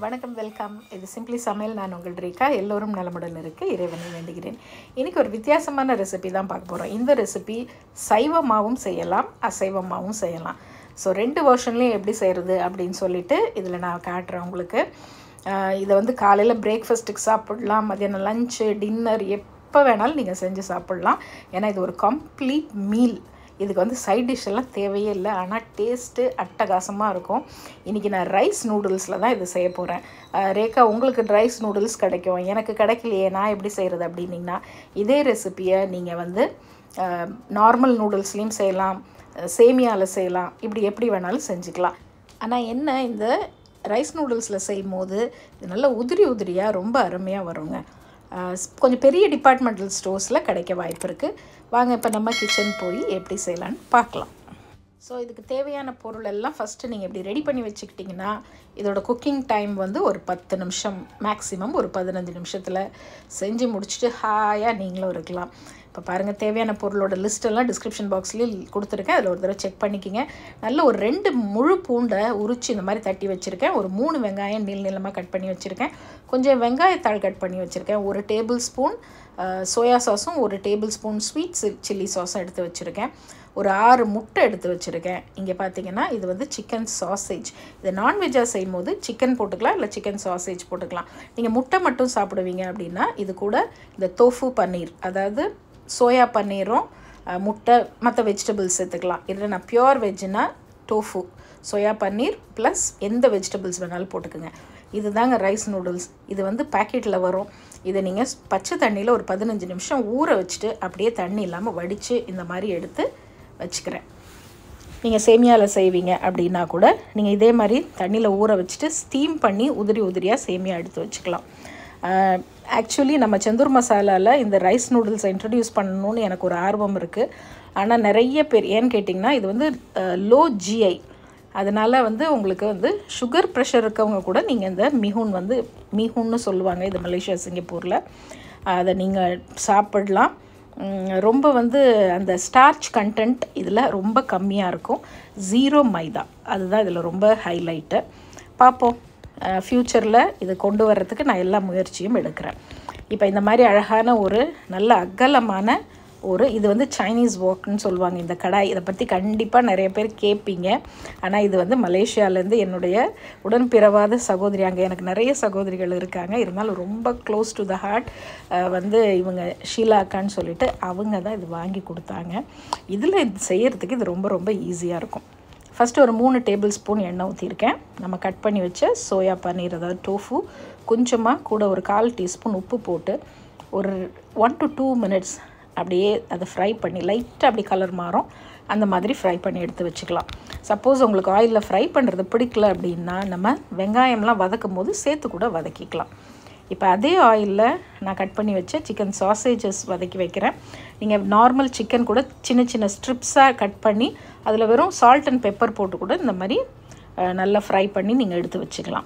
வணக்கம் வெல்கம் இது சிம்பிளி சமையல் நான் உங்கள் ரேகா எல்லோரும் நலமுடன் இருக்க இறைவனை வேண்டுகிறேன் இன்றைக்கி ஒரு வித்தியாசமான ரெசிபி தான் பார்க்க போகிறோம் இந்த ரெசிபி சைவமாகவும் செய்யலாம் அசைவமாகவும் செய்யலாம் ஸோ ரெண்டு வெர்ஷன்லேயும் எப்படி செய்கிறது அப்படின்னு சொல்லிட்டு இதில் நான் காட்டுறேன் உங்களுக்கு ஆஹ் இதை வந்து காலையில் பிரேக்ஃபாஸ்ட்டுக்கு சாப்பிடலாம் மதியானம் லஞ்சு டின்னர் எப்போ வேணாலும் நீங்கள் செஞ்சு சாப்பிட்லாம் ஏன்னா இது ஒரு கம்ப்ளீட் மீல் இதுக்கு வந்து சைட் டிஷ் எல்லாம் தேவையே இல்லை ஆனால் டேஸ்ட்டு அட்டகாசமாக இருக்கும் இன்றைக்கி நான் ரைஸ் நூடுல்ஸில் தான் இது செய்ய போகிறேன் ரேகா உங்களுக்கு ரைஸ் நூடுல்ஸ் கிடைக்கும் எனக்கு கிடைக்கலையே நான் எப்படி செய்கிறது அப்படின்னிங்கன்னா இதே ரெசிப்பியை நீங்கள் வந்து நார்மல் நூடுல்ஸ்லேயும் செய்யலாம் சேமியாவில் செய்யலாம் இப்படி எப்படி வேணாலும் செஞ்சுக்கலாம் ஆனால் என்ன இந்த ரைஸ் நூடுல்ஸில் செய்யும் போது இது நல்ல உதிரி உதிரியாக ரொம்ப அருமையாக வருங்க ஆஹ் கொஞ்சம் பெரிய டிபார்ட்மெண்டல் ஸ்டோர்ஸில் கிடைக்க வாய்ப்பு இருக்குது வாங்க இப்போ நம்ம கிச்சன் போய் எப்படி செய்யலான்னு பார்க்கலாம் ஸோ இதுக்கு தேவையான பொருள் எல்லாம் ஃபஸ்ட்டு நீங்கள் இப்படி ரெடி பண்ணி வச்சுக்கிட்டிங்கன்னா இதோட குக்கிங் டைம் வந்து ஒரு பத்து நிமிஷம் மேக்ஸிமம் ஒரு பதினஞ்சு நிமிஷத்தில் செஞ்சு முடிச்சுட்டு ஹாயாக நீங்களும் இருக்கலாம் இப்போ பாருங்கள் தேவையான பொருளோட லிஸ்ட்டெல்லாம் டிஸ்கிரிப்ஷன் பாக்ஸ்லேயும் கொடுத்துருக்கேன் அதில் ஒரு தடவை செக் பண்ணிக்கிங்க நல்ல ஒரு ரெண்டு முழு பூண்டை உரிச்சு இந்த மாதிரி தட்டி வச்சுருக்கேன் ஒரு மூணு வெங்காயம் நீள் நீளமாக கட் பண்ணி வச்சுருக்கேன் கொஞ்சம் வெங்காயத்தாள் கட் பண்ணி வச்சுருக்கேன் ஒரு டேபிள் ஸ்பூன் சோயா சாஸும் ஒரு டேபிள் ஸ்பூன் ஸ்வீட் சில்லி சாஸும் எடுத்து வச்சுருக்கேன் ஒரு ஆறு முட்டை எடுத்து வச்சுருக்கேன் இங்கே பார்த்தீங்கன்னா இது வந்து சிக்கன் சாசேஜ் இது நான்வெஜ்ஜாக செய்யும் போது சிக்கன் போட்டுக்கலாம் இல்லை சிக்கன் சாசேஜ் போட்டுக்கலாம் நீங்கள் முட்டை மட்டும் சாப்பிடுவீங்க அப்படின்னா இது கூட இந்த தோஃபு பன்னீர் அதாவது சோயா பன்னீரும் அஹ், முட்டை மற்ற வெஜிடபிள்ஸ் சேர்த்துக்கலாம் இதில் நான் பியோர் வெஜ்ஜுனா டோஃபு சோயா பன்னீர் ப்ளஸ் எந்த வெஜிடபிள்ஸ் வேணாலும் போட்டுக்கோங்க இதுதாங்க ரைஸ் நூடுல்ஸ் இது வந்து பேக்கெட்டில் வரும் இதை நீங்கள் பச்சை தண்ணியில் ஒரு பதினஞ்சு நிமிஷம் ஊற வச்சுட்டு அப்படியே தண்ணி இல்லாமல் வடித்து இந்த மாதிரி எடுத்து வச்சுக்கிறேன் நீங்கள் சேமியாவில் செய்வீங்க அப்படின்னா கூட நீங்கள் இதே மாதிரி தண்ணியில் ஊற வச்சுட்டு ஸ்டீம் பண்ணி உதிரி உதிரியாக சேமியா எடுத்து வச்சுக்கலாம் ஆக்சுவலி நம்ம செந்தூர் மசாலாவில் இந்த ரைஸ் நூடுல்ஸை இன்ட்ரடியூஸ் பண்ணணும்னு எனக்கு ஒரு ஆர்வம் இருக்குது ஆனால் நிறைய பேர் ஏன்னு கேட்டிங்கன்னா இது வந்து லோ ஜிஐ அதனால் வந்து உங்களுக்கு வந்து சுகர் ப்ரெஷர் இருக்கவங்க கூட நீங்கள் இந்த மிஹூன் வந்து மிஹூன்னு சொல்லுவாங்க இது மலேசியா சிங்கப்பூரில் அதை நீங்கள் சாப்பிடலாம் உம், ரொம்ப வந்து அந்த ஸ்டார்ச் கண்டென்ட் இதில் ரொம்ப கம்மியாக இருக்கும் ஜீரோ மைதா அதுதான் இதில் ரொம்ப ஹைலைட்டு பார்ப்போம் ஃப்யூச்சரில் இது கொண்டு வர்றதுக்கு நான் எல்லா முயற்சியும் எடுக்கிறேன் இப்போ இந்த மாதிரி அழகான ஒரு நல்ல அகலமான ஒரு இது வந்து சைனீஸ் வாக்னு சொல்லுவாங்க இந்த கடாய் இதை பற்றி கண்டிப்பாக நிறைய பேர் கேட்பீங்க ஆனால் இது வந்து மலேசியாவிலேருந்து என்னுடைய உடன்பிறவாத சகோதரி அங்கே எனக்கு நிறைய சகோதரிகள் இருக்காங்க இருந்தாலும் ரொம்ப க்ளோஸ் டு த ஹார்ட் வந்து இவங்க ஷீலா அக்கான்னு சொல்லிட்டு அவங்க தான் இது வாங்கி கொடுத்தாங்க இதில் இது செய்யறதுக்கு இது ரொம்ப ரொம்ப ஈஸியாக இருக்கும் ஃபஸ்ட்டு ஒரு மூணு டேபிள் ஸ்பூன் எண்ணெய் ஊற்றிருக்கேன் நம்ம கட் பண்ணி வச்ச சோயா பன்னீர் அதாவது டோஃபு கொஞ்சமாக கூட ஒரு கால் டீஸ்பூன் உப்பு போட்டு ஒரு ஒன் டு டூ மினிட்ஸ் அப்படியே அதை ஃப்ரை பண்ணி லைட்டாக அப்படி கலர் மாறும் அந்த மாதிரி ஃப்ரை பண்ணி எடுத்து வச்சுக்கலாம் சப்போஸ் உங்களுக்கு ஆயிலில் ஃப்ரை பண்ணுறது பிடிக்கல அப்படின்னா நம்ம வெங்காயம்லாம் வதக்கும் போது சேர்த்து கூட வதக்கிக்கலாம் இப்போ அதே ஆயிலில் நான் கட் பண்ணி வச்ச சிக்கன் சாசேஜஸ் வதக்கி வைக்கிறேன் நீங்கள் நார்மல் சிக்கன் கூட சின்ன சின்ன ஸ்ட்ரிப்ஸாக கட் பண்ணி அதில் வெறும் சால்ட் அண்ட் பெப்பர் போட்டு கூட இந்த மாதிரி அஹ், நல்லா ஃப்ரை பண்ணி நீங்கள் எடுத்து வச்சுக்கலாம்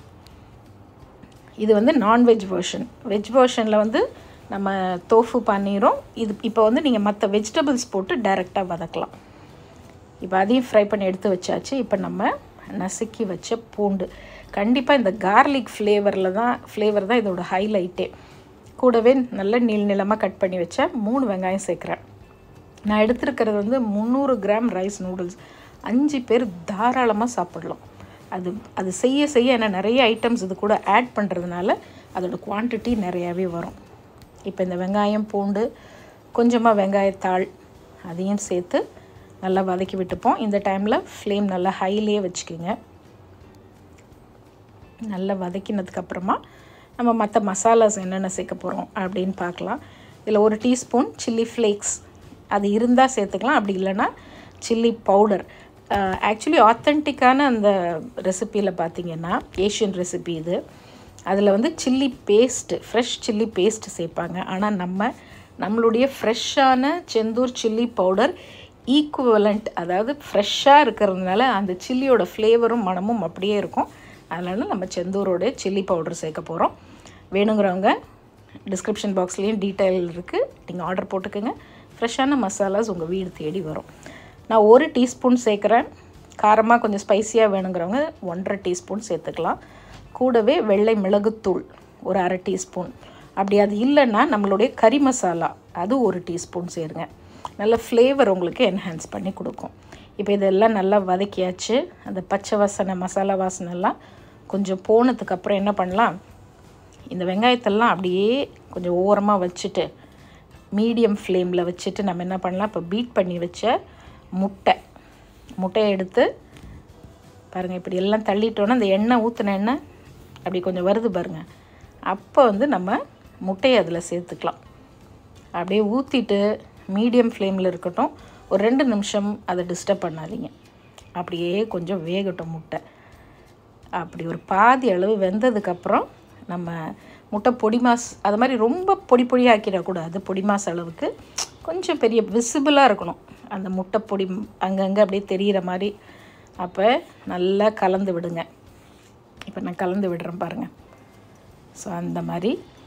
இது வந்து நான்வெஜ் வெர்ஷன் வெஜ் வெர்ஷனில் வந்து நம்ம தோஃபு பன்னீரும் இது இப்போ வந்து நீங்கள் மற்ற வெஜிடபிள்ஸ் போட்டு டைரெக்டாக வதக்கலாம் இப்போ அதையும் ஃப்ரை பண்ணி எடுத்து வச்சாச்சு இப்போ நம்ம நசுக்கி வச்ச பூண்டு கண்டிப்பாக இந்த கார்லிக் ஃப்ளேவரில் தான் ஃப்ளேவர் தான் இதோட ஹைலைட்டே கூடவே நல்ல நீள் நீளமாக கட் பண்ணி வச்ச மூணு வெங்காயம் சேர்க்குறேன் நான் எடுத்திருக்கிறது வந்து முந்நூறு கிராம் ரைஸ் நூடுல்ஸ் அஞ்சு பேர் தாராளமாக சாப்பிடலாம் அது அது செய்ய செய்ய என்ன நிறைய ஐட்டம்ஸ் இது கூட ஆட் பண்ணுறதுனால அதோட குவான்டிட்டி நிறையாவே வரும் இப்போ இந்த வெங்காயம் பூண்டு கொஞ்சமாக வெங்காயத்தாள் அதையும் சேர்த்து நல்லா வதக்கி விட்டுப்போம் இந்த டைமில் ஃப்ளேம் நல்லா ஹைலேயே வச்சுக்கோங்க நல்லா வதக்கினதுக்கப்புறமா நம்ம மற்ற மசாலாஸ் என்னென்ன சேர்க்க போகிறோம் அப்படின்னு பார்க்கலாம் இதில் ஒரு டீஸ்பூன் சில்லி ஃப்ளேக்ஸ் அது இருந்தால் சேர்த்துக்கலாம் அப்படி இல்லைன்னா சில்லி பவுடர் ஆக்சுவலி ஆத்தென்டிக்கான அந்த ரெசிப்பியில் பார்த்தீங்கன்னா ஏஷியன் ரெசிபி இது அதில் வந்து chilli paste fresh chilli paste சேர்ப்பாங்க ஆனால் நம்ம நம்மளுடைய ஃப்ரெஷ்ஷான செந்தூர் சில்லி பவுடர் ஈக்குவலண்ட் அதாவது ஃப்ரெஷ்ஷாக இருக்கிறதுனால அந்த சில்லியோட ஃப்ளேவரும் மணமும் அப்படியே இருக்கும் அதனால நம்ம செந்தூரோட சில்லி பவுடர் சேர்க்க போகிறோம் வேணுங்கிறவங்க டிஸ்கிரிப்ஷன் பாக்ஸ்லேயும் டீட்டெயில் இருக்குது நீங்கள் ஆர்டர் போட்டுக்கோங்க ஃப்ரெஷ்ஷான மசாலாஸ் உங்கள் வீடு தேடி வரும் நான் ஒரு டீஸ்பூன் சேர்க்குறேன் காரமாக கொஞ்சம் ஸ்பைசியாக வேணுங்கிறவங்க ஒன்றரை டீஸ்பூன் சேர்த்துக்கலாம் கூடவே வெள்ளை மிளகுத்தூள் ஒரு அரை டீஸ்பூன் அப்படி அது இல்லைன்னா நம்மளுடைய கறி மசாலா அது ஒரு டீஸ்பூன் சேருங்க நல்ல ஃப்ளேவர் உங்களுக்கு என்ஹான்ஸ் பண்ணி கொடுக்கும் இப்போ இதெல்லாம் நல்லா வதக்கியாச்சு அந்த பச்சை வாசனை மசாலா வாசனைலாம் கொஞ்சம் போனதுக்கப்புறம் என்ன பண்ணலாம் இந்த வெங்காயத்தெல்லாம் அப்படியே கொஞ்சம் ஓரமாக வச்சுட்டு மீடியம் ஃப்ளேமில் வச்சுட்டு நம்ம என்ன பண்ணலாம் இப்போ பீட் பண்ணி வச்ச முட்டை முட்டையை எடுத்து பாருங்கள் இப்படி எல்லாம் தள்ளிட்டோன்னா அந்த எண்ணெய் ஊற்றின எண்ணெய் அப்படி கொஞ்சம் வருது பாருங்கள் அப்போ வந்து நம்ம முட்டையை அதில் சேர்த்துக்கலாம் அப்படியே ஊற்றிட்டு மீடியம் ஃப்ளேமில் இருக்கட்டும் ஒரு ரெண்டு நிமிஷம் அதை டிஸ்டர்ப் பண்ணாதீங்க அப்படியே கொஞ்சம் வேகட்டும் முட்டை அப்படி ஒரு பாதி அளவு வெந்ததுக்கப்புறம் நம்ம முட்டை பொடி மாஸ் அது மாதிரி ரொம்ப பொடி பொடியாக்கிடக்கூடாது பொடி மாஸ் அளவுக்கு கொஞ்சம் பெரிய விசிபிளாக இருக்கணும் அந்த முட்டை பொடி அங்கங்கே அப்படியே தெரிகிற மாதிரி அப்போ நல்லா கலந்து விடுங்க இப்போ நான் கலந்து விடுறேன் பாருங்கள் ஸோ அந்த மாதிரி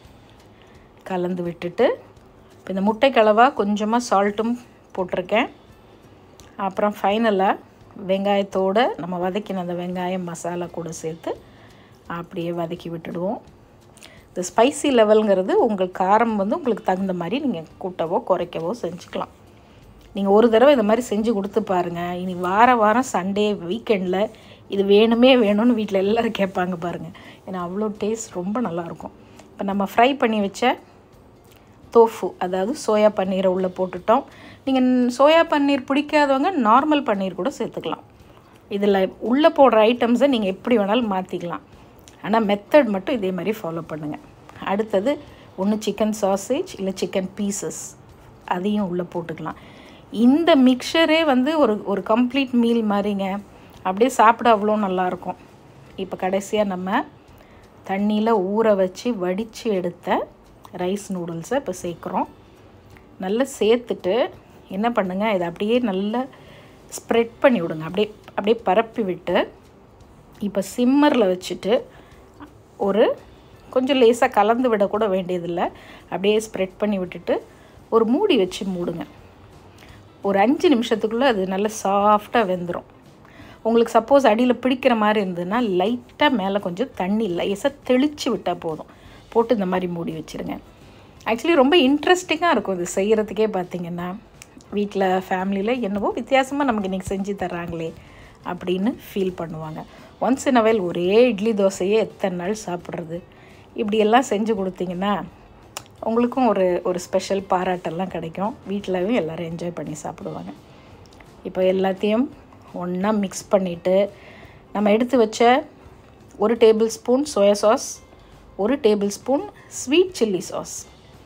கலந்து விட்டுட்டு இப்போ இந்த முட்டை கலவா கொஞ்சமாக சால்ட்டும் போட்டிருக்கேன் அப்புறம் ஃபைனலாக வெங்காயத்தோடு நம்ம வதக்கின அந்த வெங்காயம் மசாலா கூட சேர்த்து அப்படியே வதக்கி விட்டுடுவோம் இந்த ஸ்பைசி லெவலுங்கிறது உங்கள் காரம் வந்து உங்களுக்கு தகுந்த மாதிரி நீங்கள் கூட்டவோ குறைக்கவோ செஞ்சுக்கலாம் நீங்கள் ஒரு தடவை இந்த மாதிரி செஞ்சு கொடுத்து பாருங்கள் இனி வார வாரம் சண்டே வீக்கெண்டில் இது வேணுமே வேணும்னு வீட்டில் எல்லோரும் கேட்பாங்க பாருங்கள் ஏன்னா அவ்வளோ டேஸ்ட் ரொம்ப நல்லாயிருக்கும் இப்போ நம்ம ஃப்ரை பண்ணி வச்ச தோஃபு அதாவது சோயா பன்னீரை உள்ளே போட்டுட்டோம் நீங்கள் சோயா பன்னீர் பிடிக்காதவங்க நார்மல் பன்னீர் கூட சேர்த்துக்கலாம் இதில் உள்ளே போடுற ஐட்டம்ஸை நீங்கள் எப்படி வேணாலும் மாற்றிக்கலாம் ஆனால் மெத்தட் மட்டும் இதே மாதிரி ஃபாலோ பண்ணுங்கள் அடுத்தது ஒன்று சிக்கன் சாசேஜ் இல்லை சிக்கன் பீசஸ் அதையும் உள்ளே போட்டுக்கலாம் இந்த மிக்சரே வந்து ஒரு ஒரு கம்ப்ளீட் மீல் மாதிரிங்க அப்படியே சாப்பிட அவ்வளோ நல்லாயிருக்கும் இப்போ கடைசியாக நம்ம தண்ணியில் ஊற வச்சு வடித்து எடுத்த ரைஸ் நூடுல்ஸை இப்போ சேர்க்குறோம் நல்லா சேர்த்துட்டு என்ன பண்ணுங்கள் இதை அப்படியே நல்லா ஸ்ப்ரெட் பண்ணி விடுங்க அப்படியே அப்படியே பரப்பி விட்டு இப்போ சிம்மரில் வச்சுட்டு ஒரு கொஞ்சம் லேசாக கலந்து விடக்கூட வேண்டியதில்லை அப்படியே ஸ்ப்ரெட் பண்ணி விட்டுட்டு ஒரு மூடி வச்சு மூடுங்க ஒரு அஞ்சு நிமிஷத்துக்குள்ளே அது நல்லா சாஃப்டாக வெந்துடும் உங்களுக்கு சப்போஸ் அடியில் பிடிக்கிற மாதிரி இருந்ததுன்னா லைட்டாக மேலே கொஞ்சம் தண்ணி லேசாக தெளித்து விட்டால் போதும் போட்டு இந்த மாதிரி மூடி வச்சுருங்க ஆக்சுவலி ரொம்ப இன்ட்ரெஸ்டிங்காக இருக்கும் இது செய்கிறதுக்கே பார்த்திங்கன்னா வீட்டில் ஃபேமிலியில் என்னவோ வித்தியாசமாக நமக்கு இன்றைக்கி செஞ்சு தர்றாங்களே அப்படின்னு ஃபீல் பண்ணுவாங்க ஒன்ஸ் இன் அவைல் ஒரே இட்லி தோசையே எத்தனை நாள் சாப்பிட்றது இப்படியெல்லாம் செஞ்சு கொடுத்தீங்கன்னா உங்களுக்கும் ஒரு ஒரு ஸ்பெஷல் பாராட்டெல்லாம் கிடைக்கும் வீட்டிலவும் எல்லோரும் என்ஜாய் பண்ணி சாப்பிடுவாங்க இப்போ எல்லாத்தையும் ஒன்றா மிக்ஸ் பண்ணிவிட்டு நம்ம எடுத்து வச்ச ஒரு டேபிள் ஸ்பூன் சோயா சாஸ் ஒரு tablespoon sweet chilli sauce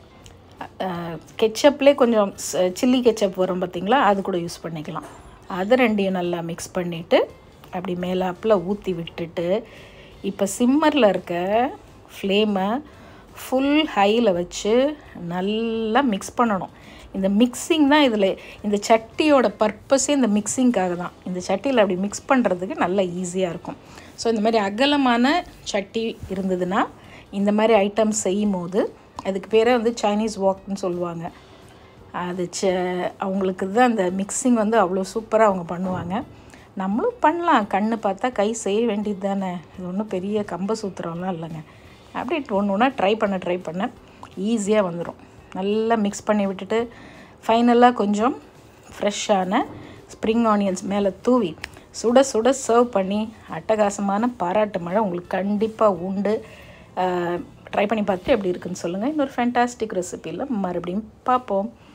கெச்சப்லேயே கொஞ்சம் சில்லி கெச்சப் வரும் பார்த்திங்களா அது கூட யூஸ் பண்ணிக்கலாம் அது ரெண்டையும் நல்லா மிக்ஸ் பண்ணிவிட்டு அப்படி மேலாப்பில் ஊற்றி விட்டுட்டு இப்போ சிம்மரில் இருக்க ஃப்ளேமை ஃபுல் ஹையில் வச்சு நல்லா மிக்ஸ் பண்ணணும் இந்த மிக்சிங் தான் இதில் இந்த சட்டியோட பர்பஸே இந்த மிக்சிங்காக தான் இந்த சட்டியில் அப்படி மிக்ஸ் பண்ணுறதுக்கு நல்லா ஈஸியாக இருக்கும் ஸோ இந்த மாதிரி அகலமான சட்டி இருந்ததுன்னா இந்த மாதிரி ஐட்டம் செய்யும் போது அதுக்கு பேரே வந்து சைனீஸ் வாக்னு சொல்லுவாங்க அது ச அவங்களுக்கு தான் அந்த மிக்சிங் வந்து அவ்வளோ சூப்பராக அவங்க பண்ணுவாங்க நம்மளும் பண்ணலாம் கண்ணு பார்த்தா கை செய்ய வேண்டியது தானே இது ஒன்றும் பெரிய கம்ப சூத்திரம்லாம் இல்லைங்க அப்படி ஒன்று ஒன்றா ட்ரை பண்ண ட்ரை பண்ண ஈஸியாக வந்துடும் நல்லா மிக்ஸ் பண்ணி விட்டுட்டு ஃபைனலாக கொஞ்சம் ஃப்ரெஷ்ஷான ஸ்ப்ரிங் ஆனியன்ஸ் மேலே தூவி சுட சுட சர்வ் பண்ணி அட்டகாசமான பாராட்டு மழை உங்களுக்கு கண்டிப்பாக உண்டு ட்ரை பண்ணி பார்த்துட்டு எப்படி இருக்குன்னு சொல்லுங்கள் இன்னொரு ஃபேண்டாஸ்டிக் ரெசிப்பியில் மறுபடியும் பார்ப்போம்